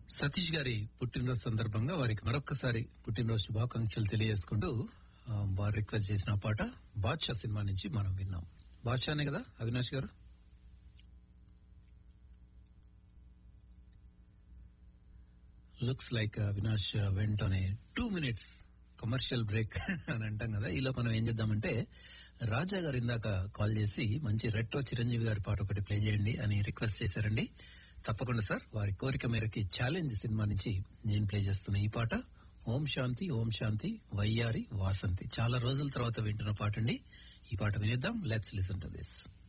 సతీష్ గారి పుట్టినరోజు సందర్భంగా వారికి మరొక్కసారి పుట్టినరోజు శుభాకాంక్షలు తెలియజేసుకుంటూ ఆ, వారు రిక్వెస్ట్ చేసిన పాట బాద్షా సినిమా నుంచి మనం విన్నాం బాద్షానే కదా Avinash garu looks like Avinash went అనే టూ మినిట్స్ కమర్షియల్ బ్రేక్ అని అంటాం కదా ఈలో మనం ఏం చేద్దామంటే రాజా గారు ఇందాక కాల్ చేసి మంచి రెట్రో చిరంజీవి గారి పాట ఒకటి ప్లే చేయండి అని రిక్వెస్ట్ చేశారండి తప్పకుండా సార్ వారి కోరిక మేరకి ఛాలెంజ్ సినిమా నుంచి నేను ప్లే చేస్తున్న ఈ పాట ఓం శాంతి ఓం శాంతి వయ్యారి వాసంతి చాలా రోజుల తర్వాత వింటున్న పాట అండి ఈ పాట వినిద్దాం లెట్స్ లిసన్ టు దిస్